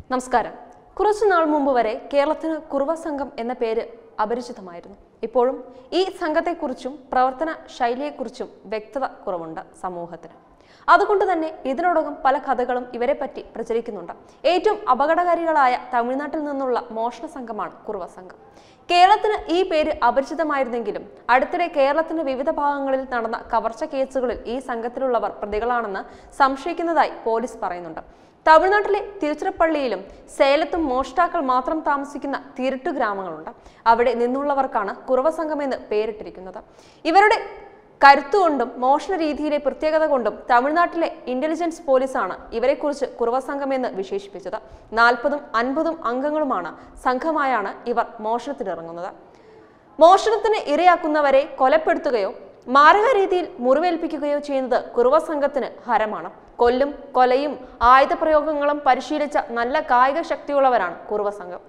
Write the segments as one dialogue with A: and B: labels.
A: നമസ്കാരം കുറച്ചു നാൾ മുമ്പ് വരെ കേരളത്തിന് കുറുവ സംഘം എന്ന പേര് അപരിചിതമായിരുന്നു ഇപ്പോഴും ഈ സംഘത്തെക്കുറിച്ചും പ്രവർത്തന ശൈലിയെക്കുറിച്ചും വ്യക്തത കുറവുണ്ട് സമൂഹത്തിന് അതുകൊണ്ട് തന്നെ ഇതിനോടകം പല കഥകളും ഇവരെ പറ്റി പ്രചരിക്കുന്നുണ്ട് ഏറ്റവും അപകടകാരികളായ തമിഴ്നാട്ടിൽ നിന്നുള്ള മോഷണ സംഘമാണ് കുറുവ സംഘം കേരളത്തിന് ഈ പേര് അപരിചിതമായിരുന്നെങ്കിലും അടുത്തിടെ കേരളത്തിന്റെ വിവിധ ഭാഗങ്ങളിൽ നടന്ന കവർച്ച കേസുകളിൽ ഈ സംഘത്തിലുള്ളവർ പ്രതികളാണെന്ന് സംശയിക്കുന്നതായി പോലീസ് പറയുന്നുണ്ട് തമിഴ്നാട്ടിലെ തിരുച്ചിറപ്പള്ളിയിലും സേലത്തും മോഷ്ടാക്കൾ മാത്രം താമസിക്കുന്ന തിരുട്ടു ഗ്രാമങ്ങളുണ്ട് അവിടെ നിന്നുള്ളവർക്കാണ് കുറവ സംഘം എന്ന് പേരിട്ടിരിക്കുന്നത് ഇവരുടെ കരുത്തുകൊണ്ടും മോഷണ രീതിയിലെ പ്രത്യേകത കൊണ്ടും തമിഴ്നാട്ടിലെ ഇന്റലിജൻസ് പോലീസാണ് ഇവരെക്കുറിച്ച് കുറവ സംഘം എന്ന് വിശേഷിപ്പിച്ചത് നാൽപ്പതും അൻപതും അംഗങ്ങളുമാണ് സംഘമായാണ് ഇവർ മോഷണത്തിനിറങ്ങുന്നത് മോഷണത്തിന് ഇരയാക്കുന്നവരെ കൊലപ്പെടുത്തുകയോ മാരക രീതിയിൽ മുറിവേൽപ്പിക്കുകയോ ചെയ്യുന്നത് കുറുവ സംഘത്തിന് ഹരമാണ് കൊല്ലും കൊലയും ആയുധപ്രയോഗങ്ങളും പരിശീലിച്ച നല്ല കായിക ശക്തിയുള്ളവരാണ് കുറുവ സംഘം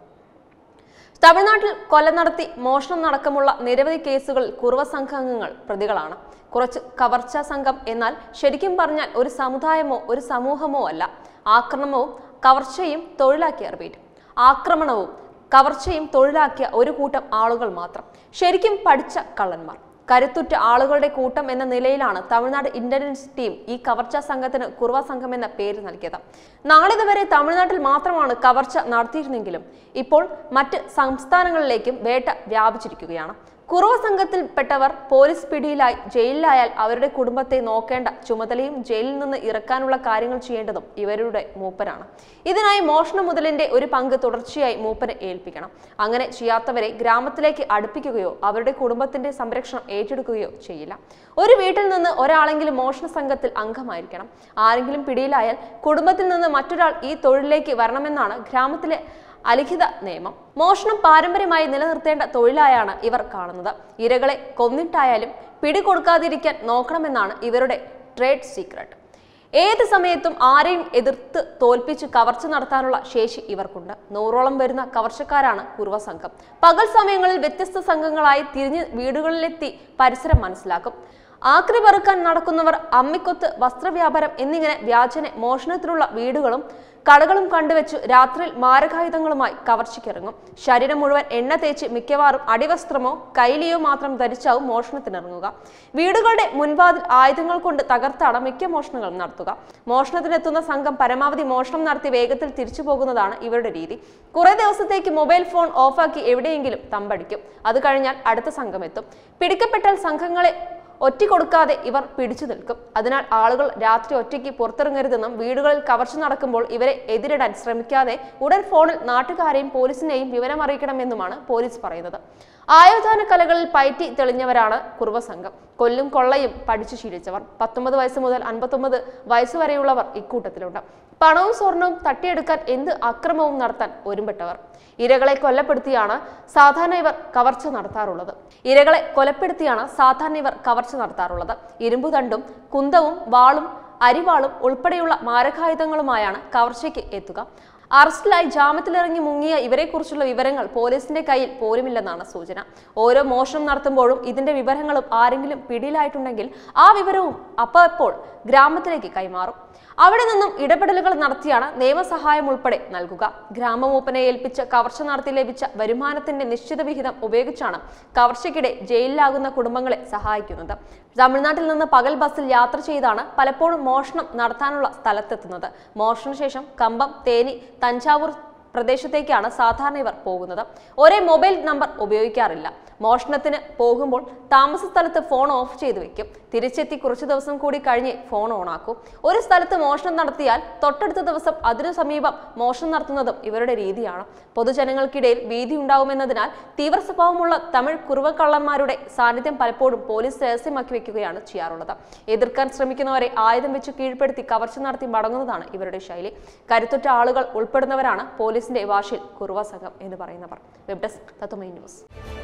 A: തമിഴ്നാട്ടിൽ കൊല നടത്തി മോഷണം നടക്കമുള്ള നിരവധി കേസുകളിൽ കുറുവ സംഘാംഗങ്ങൾ പ്രതികളാണ് കുറച്ച് കവർച്ച സംഘം എന്നാൽ ശരിക്കും പറഞ്ഞാൽ ഒരു സമുദായമോ ഒരു സമൂഹമോ അല്ല ആക്രമണവും കവർച്ചയും തൊഴിലാക്കിയ റിപ്പീറ്റ് ആക്രമണവും കവർച്ചയും തൊഴിലാക്കിയ ഒരു കൂട്ടം ആളുകൾ മാത്രം ശരിക്കും പഠിച്ച കള്ളന്മാർ കരുത്തുറ്റ ആളുകളുടെ കൂട്ടം എന്ന നിലയിലാണ് തമിഴ്നാട് ഇന്റലിജൻസ് ടീം ഈ കവർച്ച സംഘത്തിന് കുറുവ സംഘം എന്ന പേര് നൽകിയത് നാളിതുവരെ തമിഴ്നാട്ടിൽ മാത്രമാണ് കവർച്ച നടത്തിയിരുന്നെങ്കിലും ഇപ്പോൾ മറ്റ് സംസ്ഥാനങ്ങളിലേക്കും വേട്ട വ്യാപിച്ചിരിക്കുകയാണ് കുറവ സംഘത്തിൽപ്പെട്ടവർ പോലീസ് പിടിയിലായി ജയിലിലായാൽ അവരുടെ കുടുംബത്തെ നോക്കേണ്ട ചുമതലയും ജയിലിൽ നിന്ന് ഇറക്കാനുള്ള കാര്യങ്ങൾ ചെയ്യേണ്ടതും ഇവരുടെ മൂപ്പരാണ് ഇതിനായി മോഷണ മുതലിന്റെ ഒരു പങ്ക് തുടർച്ചയായി മൂപ്പനെ ഏൽപ്പിക്കണം അങ്ങനെ ചെയ്യാത്തവരെ ഗ്രാമത്തിലേക്ക് അടുപ്പിക്കുകയോ അവരുടെ കുടുംബത്തിന്റെ സംരക്ഷണം ഏറ്റെടുക്കുകയോ ചെയ്യില്ല ഒരു വീട്ടിൽ നിന്ന് ഒരാളെങ്കിലും മോഷണ സംഘത്തിൽ അംഗമായിരിക്കണം ആരെങ്കിലും പിടിയിലായാൽ കുടുംബത്തിൽ നിന്ന് മറ്റൊരാൾ ഈ തൊഴിലിലേക്ക് വരണമെന്നാണ് ഗ്രാമത്തിലെ അലിഖിത നിയമം മോഷണം പാരമ്പര്യമായി നിലനിർത്തേണ്ട തൊഴിലായാണ് ഇവർ കാണുന്നത് ഇരകളെ കൊന്നിട്ടായാലും പിടികൊടുക്കാതിരിക്കാൻ നോക്കണമെന്നാണ് ഇവരുടെ ട്രേഡ് സീക്രട്ട് ഏത് സമയത്തും ആരെയും എതിർത്ത് തോൽപ്പിച്ച് കവർച്ച നടത്താനുള്ള ശേഷി ഇവർക്കുണ്ട് നൂറോളം വരുന്ന കവർച്ചക്കാരാണ് കുറുവ സംഘം പകൽ സമയങ്ങളിൽ വ്യത്യസ്ത സംഘങ്ങളായി തിരിഞ്ഞ് വീടുകളിലെത്തി പരിസരം മനസ്സിലാക്കും ആക്രി പെറുക്കാൻ നടക്കുന്നവർ അമ്മിക്കൊത്ത് വസ്ത്രവ്യാപാരം എന്നിങ്ങനെ വ്യാജന മോഷണത്തിനുള്ള വീടുകളും കടകളും കണ്ടുവച്ച് രാത്രിയിൽ മാരകായുധങ്ങളുമായി കവർച്ചയ്ക്കിറങ്ങും ശരീരം മുഴുവൻ എണ്ണ തേച്ച് മിക്കവാറും അടിവസ്ത്രമോ കൈലിയോ മാത്രം ധരിച്ചാവും മോഷണത്തിനിറങ്ങുക വീടുകളുടെ മുൻവാതിൽ ആയുധങ്ങൾ കൊണ്ട് തകർത്താണ് മിക്ക മോഷണങ്ങളും നടത്തുക മോഷണത്തിനെത്തുന്ന സംഘം പരമാവധി മോഷണം നടത്തി വേഗത്തിൽ തിരിച്ചു പോകുന്നതാണ് ഇവരുടെ രീതി കുറെ ദിവസത്തേക്ക് മൊബൈൽ ഫോൺ ഓഫാക്കി എവിടെയെങ്കിലും തമ്പടിക്കും അത് കഴിഞ്ഞാൽ അടുത്ത സംഘം എത്തും പിടിക്കപ്പെട്ടാൽ സംഘങ്ങളെ ഒറ്റ കൊടുക്കാതെ ഇവർ പിടിച്ചു നിൽക്കും അതിനാൽ ആളുകൾ രാത്രി ഒറ്റയ്ക്ക് പുറത്തിറങ്ങരുതെന്നും വീടുകളിൽ കവർച്ച നടക്കുമ്പോൾ ഇവരെ എതിരിടാൻ ശ്രമിക്കാതെ ഉടൻ ഫോണിൽ നാട്ടുകാരെയും പോലീസിനെയും വിവരം അറിയിക്കണമെന്നുമാണ് പോലീസ് പറയുന്നത് ആയോധാന കലകളിൽ പയറ്റി തെളിഞ്ഞവരാണ് കുറുവ സംഘം കൊല്ലും കൊള്ളയും പഠിച്ചു ശീലിച്ചവർ പത്തൊമ്പത് വയസ്സ് മുതൽ അൻപത്തൊമ്പത് വയസ്സ് വരെയുള്ളവർ ഇക്കൂട്ടത്തിലുണ്ട് പണവും സ്വർണവും തട്ടിയെടുക്കാൻ എന്ത് അക്രമവും നടത്താൻ ഒരുമ്പെട്ടവർ ഇരകളെ കൊലപ്പെടുത്തിയാണ് സാധാരണ ഇവർ കവർച്ച നടത്താറുള്ളത് ഇരകളെ കൊലപ്പെടുത്തിയാണ് സാധാരണ ഇവർ കവർച്ച നടത്താറുള്ളത് ഇരുമ്പുതണ്ടും കുന്തവും വാളും അരിവാളും ഉൾപ്പെടെയുള്ള മാരകായുധങ്ങളുമായാണ് കവർച്ചയ്ക്ക് എത്തുക അറസ്റ്റിലായി ജാമ്യത്തിലിറങ്ങി മുങ്ങിയ ഇവരെക്കുറിച്ചുള്ള വിവരങ്ങൾ പോലീസിന്റെ കയ്യിൽ പോലുമില്ലെന്നാണ് സൂചന ഓരോ മോഷണം നടത്തുമ്പോഴും ഇതിന്റെ വിവരങ്ങളും ആരെങ്കിലും പിടിയിലായിട്ടുണ്ടെങ്കിൽ ആ വിവരവും അപ്പോൾ അപ്പോൾ ഗ്രാമത്തിലേക്ക് കൈമാറും അവിടെ നിന്നും ഇടപെടലുകൾ നടത്തിയാണ് നിയമസഹായം ഉൾപ്പെടെ നൽകുക ഗ്രാമമൂപ്പനെ ഏൽപ്പിച്ച കവർച്ച നടത്തി ലഭിച്ച വരുമാനത്തിന്റെ നിശ്ചിത വിഹിതം ഉപയോഗിച്ചാണ് കവർച്ചയ്ക്കിടെ ജയിലിലാകുന്ന കുടുംബങ്ങളെ സഹായിക്കുന്നത് തമിഴ്നാട്ടിൽ നിന്ന് പകൽ ബസ്സിൽ യാത്ര ചെയ്താണ് പലപ്പോഴും മോഷണം നടത്താനുള്ള സ്ഥലത്തെത്തുന്നത് മോഷണശേഷം കമ്പം തേനി തഞ്ചാവൂർ പ്രദേശത്തേക്കാണ് സാധാരണ ഇവർ പോകുന്നത് ഒരേ മൊബൈൽ നമ്പർ ഉപയോഗിക്കാറില്ല മോഷണത്തിന് പോകുമ്പോൾ താമസ സ്ഥലത്ത് ഫോൺ ഓഫ് ചെയ്തു വെക്കും തിരിച്ചെത്തി കുറച്ചു ദിവസം കൂടി കഴിഞ്ഞ് ഫോൺ ഓണാക്കും ഒരു സ്ഥലത്ത് മോഷണം നടത്തിയാൽ തൊട്ടടുത്ത ദിവസം അതിനു സമീപം മോഷണം നടത്തുന്നതും ഇവരുടെ രീതിയാണ് പൊതുജനങ്ങൾക്കിടയിൽ ഭീതി ഉണ്ടാവുമെന്നതിനാൽ തീവ്ര സ്വഭാവമുള്ള തമിഴ് കുറുവക്കള്ളന്മാരുടെ സാന്നിധ്യം പലപ്പോഴും പോലീസ് രഹസ്യമാക്കി വെക്കുകയാണ് ചെയ്യാറുള്ളത് എതിർക്കാൻ ശ്രമിക്കുന്നവരെ ആയുധം വെച്ച് കീഴ്പ്പെടുത്തി കവർച്ച നടത്തി മടങ്ങുന്നതാണ് ഇവരുടെ ശൈലി കരുത്തുറ്റ ആളുകൾ ഉൾപ്പെടുന്നവരാണ് പോലീസിന്റെ ഭാഷയിൽ കുറുവ സംഘം എന്ന് പറയുന്നവർ വെബ് ഡെസ്ക് തത്വമൈ ന്യൂസ്